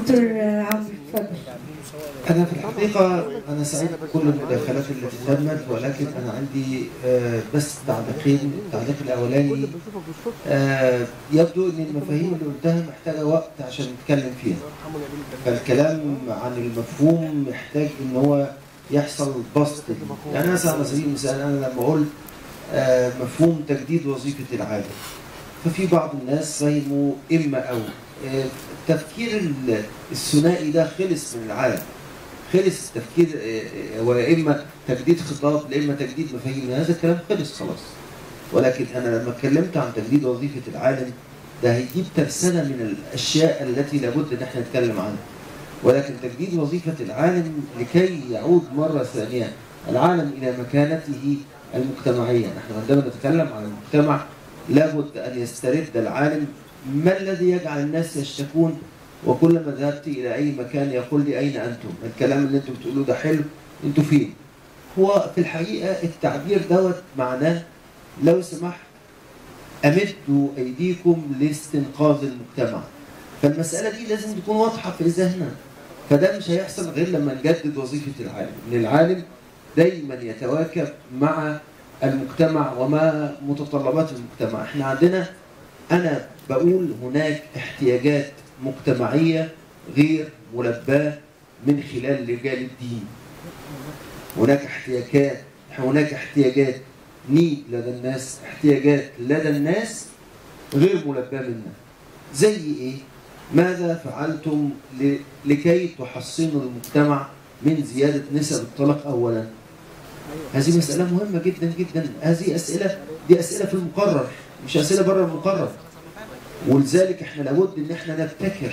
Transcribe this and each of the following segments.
دكتور عمرو اتفضل أنا في الحقيقة أنا سعيد بكل المداخلات التي تمت ولكن أنا عندي آه، بس تعليقين التعليق الأولاني آه، يبدو أن المفاهيم اللي قلتها محتاجة وقت عشان نتكلم فيها فالكلام عن المفهوم محتاج أن هو يحصل بسط ليه. يعني مثلا على سبيل المثال أنا لما قلت آه، مفهوم تجديد وظيفة العالم ففي بعض الناس فهموا إما أو آه، التفكير ال- الثنائي ده خلص من العالم خلص التفكير آه، آه، هو يا اما تجديد خطاب يا اما تجديد مفاهيم هذا الكلام خلص خلاص ولكن انا لما اتكلمت عن تجديد وظيفه العالم ده هيجيب ترسانه من الاشياء التي لابد ان احنا نتكلم عنها ولكن تجديد وظيفه العالم لكي يعود مره ثانيه العالم الى مكانته المجتمعيه نحن عندما نتكلم عن المجتمع لابد ان يسترد العالم ما الذي يجعل الناس يشتكون وكلما ذهبت الى اي مكان يقول لي اين انتم؟ الكلام اللي انتم بتقولوه ده حلو انتوا فين؟ هو في الحقيقه التعبير دوت معناه لو سمحت امدوا ايديكم لاستنقاذ المجتمع. فالمساله دي لازم تكون واضحه في ذهننا. فده مش هيحصل غير لما نجدد وظيفه العالم، ان العالم دايما يتواكب مع المجتمع وما متطلبات المجتمع، احنا عندنا انا بقول هناك احتياجات مجتمعيه غير ملباه من خلال رجال الدين. هناك احتياجات هناك احتياجات نيد لدى الناس احتياجات لدى الناس غير ملباه منا. زي ايه؟ ماذا فعلتم ل- لكي تحصنوا المجتمع من زياده نسب الطلاق اولا؟ هذه مسألة مهمة جدا جدا، هذه أسئلة دي أسئلة في المقرر مش أسئلة بره المقرر. ولذلك احنا لابد ان احنا نبتكر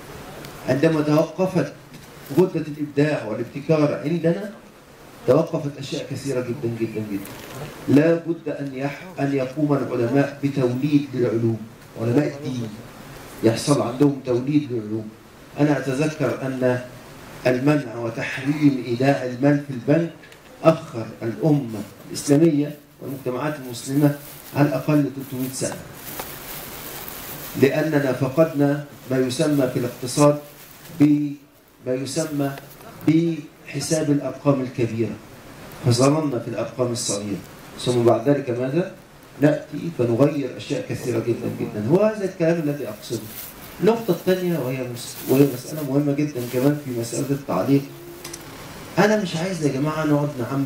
عندما توقفت غدة الإبداع والابتكار عندنا توقفت أشياء كثيرة جدا جدا جدا. لا بد أن يح... أن يقوم العلماء بتوليد للعلوم، علماء الدين يحصل عندهم توليد للعلوم. أنا أتذكر أن المنع وتحريم إيداع المال في البنك أخر الأمة الإسلامية والمجتمعات المسلمة على الأقل 300 سنة. لأننا فقدنا ما يسمى في الاقتصاد بما يسمى بحساب الأرقام الكبيرة فظللنا في الأرقام الصغيرة ثم بعد ذلك ماذا؟ نأتي فنغير أشياء كثيرة جدا جدا هو هذا الكلام الذي أقصده النقطة الثانية وهي مس... وهي مسألة مهمة جدا كمان في مسألة التعليق أنا مش عايز يا جماعة نقعد نعمم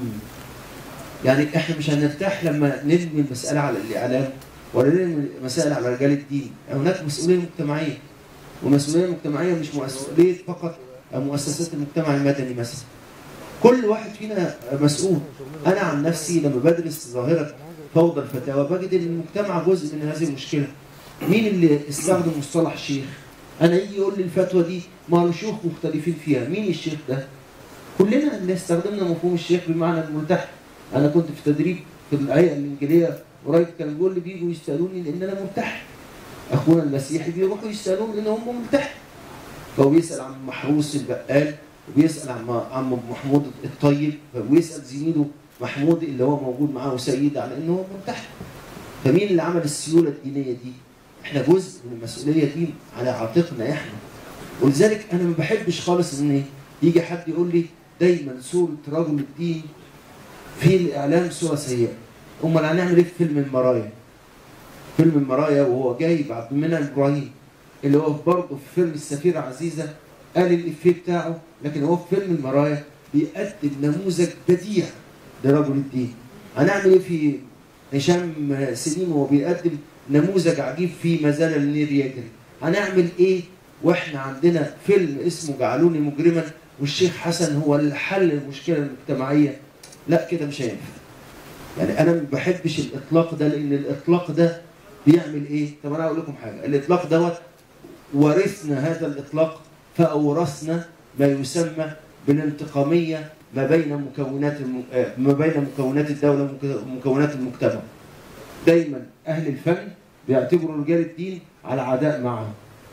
يعني إحنا مش هنرتاح لما نرمي المسألة على الإعلام ولا نرمي المسائل على رجال الدين هناك مسؤولية مجتمعية والمسؤولية المجتمعية مش مسؤولية فقط مؤسسات المجتمع المدني مثلا كل واحد فينا مسؤول أنا عن نفسي لما بدرس ظاهرة فوضى الفتاوى بجد ان المجتمع جزء من هذه المشكله. مين اللي استخدم مصطلح شيخ؟ انا يجي يقول لي الفتوى دي ما هو شيوخ مختلفين فيها، مين الشيخ ده؟ كلنا اللي استخدمنا مفهوم الشيخ بمعنى الملتحي. انا كنت في تدريب في الهيئه الانجيليه قريب كان بيقول لي بيجوا يسالوني لان انا ملتحي. اخونا المسيحي بيروحوا يسالون لان هم ملتحي. فهو بيسال عن محروس البقال وبيسال عن عم محمود الطيب فبيسال زميله محمود اللي هو موجود معاه سيد على انه هو ملتحي. فمين اللي عمل السيوله الدينيه دي؟ احنا جزء من المسؤوليه دي على عاتقنا احنا. ولذلك انا ما بحبش خالص ان يجي حد يقول لي دايما صوره رجل الدين في الاعلام صوره سيئه. امال هنعمل ايه في فيلم المرايا؟ فيلم المرايا وهو جايب عبد المنعم ابراهيم اللي هو برضه في فيلم السفيره عزيزه قال الافيه بتاعه لكن هو في فيلم المرايا بيقدم نموذج بديع لرجل الدين. هنعمل ايه في هشام سليم وهو بيقدم نموذج عجيب في ما زال النير يجري. هنعمل ايه واحنا عندنا فيلم اسمه جعلوني مجرما والشيخ حسن هو اللي حل المشكله المجتمعيه. لا كده مش هينفع. يعني انا ما بحبش الاطلاق ده لان الاطلاق ده بيعمل ايه؟ طب انا اقول لكم حاجه، الاطلاق دوت ورثنا هذا الاطلاق فاورثنا ما يسمى بالانتقاميه ما بين مكونات الم... ما بين مكونات الدوله ومكونات المجتمع. دايما اهل الفن بيعتبروا رجال الدين على عداء معهم.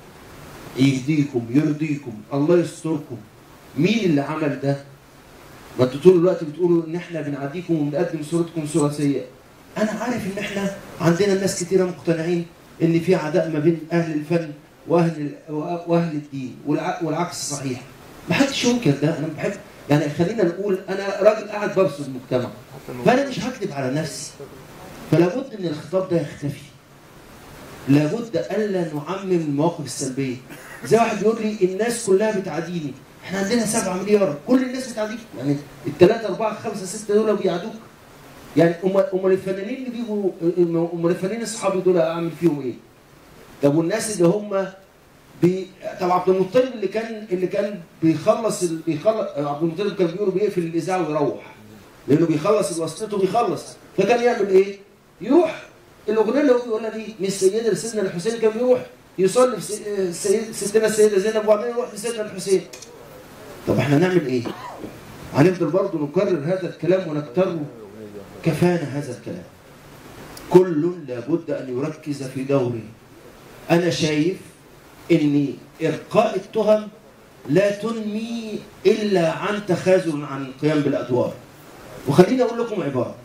يهديكم يرضيكم الله يستركم. مين اللي عمل ده؟ ما انتوا طول الوقت بتقولوا ان احنا بنعديكم وبنقدم صورتكم صوره سيئه. انا عارف ان احنا عندنا ناس كتيره مقتنعين ان في عداء ما بين اهل الفن واهل ال- واهل الدين والع- والعكس صحيح ما حدش ينكر ده انا بحب يعني خلينا نقول انا راجل قاعد ببصر المجتمع فانا مش هكذب على نفسي فلا بد ان الخطاب ده يختفي لابد الا نعمم المواقف السلبيه زي واحد بيقول لي الناس كلها بتعاديني احنا عندنا 7 مليار كل الناس بتعاديك يعني الثلاثة أربعة خمسة ستة دول بيعادوك يعني امال امال الفنانين اللي بيجوا امال الفنانين اصحابي دول اعمل فيهم ايه؟ طب والناس اللي هم بي... طب عبد المطلب اللي كان اللي كان بيخلص ال... بيخلص عبد المطلب كان بيقولوا بيقفل الاذاعه ويروح لانه بيخلص الوصلته بيخلص فكان يعمل ايه؟ يروح الاغنيه اللي هو بيقولها دي من السيده لسيدنا الحسين كان بيروح يصلي في س- السيد ستنا السيده زينب وبعدين يروح لسيدنا الحسين طب احنا نعمل ايه؟ هنفضل برضه نكرر هذا الكلام ونكتره كفانا هذا الكلام كل لابد ان يركز في دوره انا شايف ان ارقاء التهم لا تنمي الا عن تخاذل عن القيام بالادوار وخليني اقول لكم عباره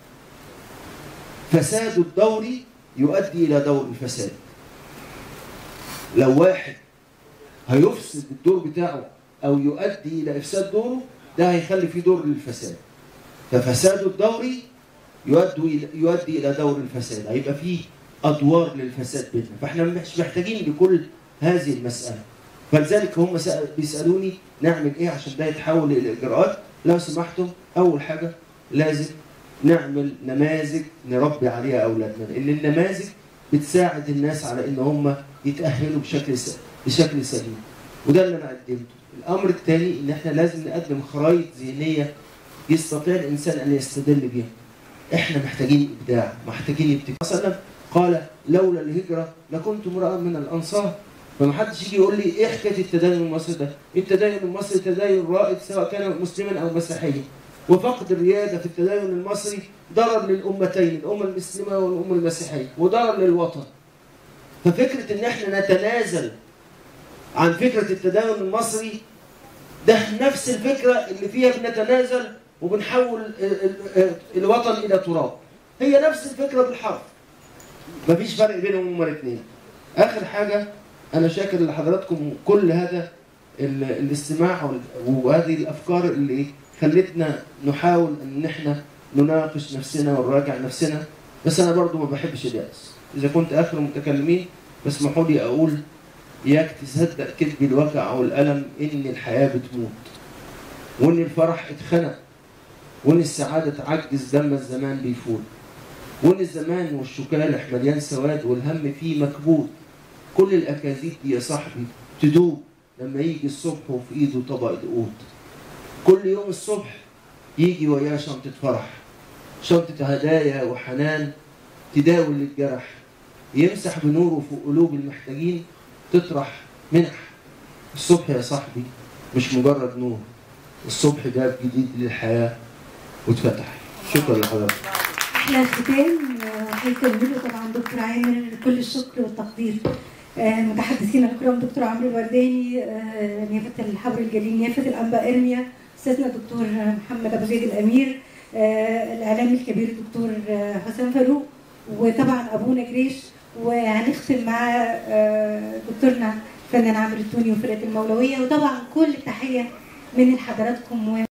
فساد الدور يؤدي الى دور الفساد لو واحد هيفسد الدور بتاعه او يؤدي الى افساد دوره ده هيخلي فيه دور للفساد ففساد الدور يؤدي يؤدي الى دور الفساد هيبقى فيه ادوار للفساد بيننا فاحنا مش محتاجين لكل هذه المساله فلذلك هم سأل بيسالوني نعمل ايه عشان ده يتحول الى اجراءات لو سمحتم اول حاجه لازم نعمل نماذج نربي عليها اولادنا لان النماذج بتساعد الناس على ان هم يتاهلوا بشكل س... بشكل سليم وده اللي انا قدمته الامر الثاني ان احنا لازم نقدم خرائط ذهنيه يستطيع الانسان ان يستدل بها احنا محتاجين ابداع محتاجين ابتكار صلى الله عليه وسلم قال لولا الهجره لكنت امرا من الانصار فما حدش يجي يقول لي ايه حكايه التدين المصري ده؟ التدين المصري تدين رائد سواء كان مسلما او مسيحيا وفقد الرياده في التدين المصري ضرر للامتين الامه المسلمه والامه المسيحيه وضرر للوطن ففكره ان احنا نتنازل عن فكره التدين المصري ده نفس الفكره اللي فيها بنتنازل وبنحول ال- ال- الوطن الى تراب هي نفس الفكره بالحرف مفيش فرق بينهم هما الاثنين اخر حاجه انا شاكر لحضراتكم كل هذا ال- الاستماع وال- وهذه الافكار اللي خلتنا نحاول ان احنا نناقش نفسنا ونراجع نفسنا بس انا برضو ما بحبش الياس اذا كنت اخر المتكلمين فاسمحوا لي اقول اياك تصدق كذب الوجع والالم ان الحياه بتموت وان الفرح اتخنق وان السعاده تعجز لما الزمان بيفوت وان الزمان والشكالح مليان سواد والهم فيه مكبوت كل الاكاذيب دي يا صاحبي تدوب لما يجي الصبح وفي ايده طبق دقوت كل يوم الصبح يجي وياه شنطة فرح شنطة هدايا وحنان تداوي للجرح يمسح بنوره في قلوب المحتاجين تطرح منح الصبح يا صاحبي مش مجرد نور الصبح باب جديد للحياة واتفتح شكرا لحضرتك احلى ختام آه، هيكملوا طبعا دكتور عامر كل الشكر والتقدير آه، متحدثين الكرام دكتور عمرو الورداني آه، نيافه الحبر الجليل نيافه الانبا ارميا استاذنا الدكتور محمد ابو زيد الامير آه، الاعلامي الكبير الدكتور آه، حسام فاروق وطبعا ابونا جريش وهنختم مع آه، دكتورنا فنان عمرو التوني وفرقه المولويه وطبعا كل تحيه من حضراتكم و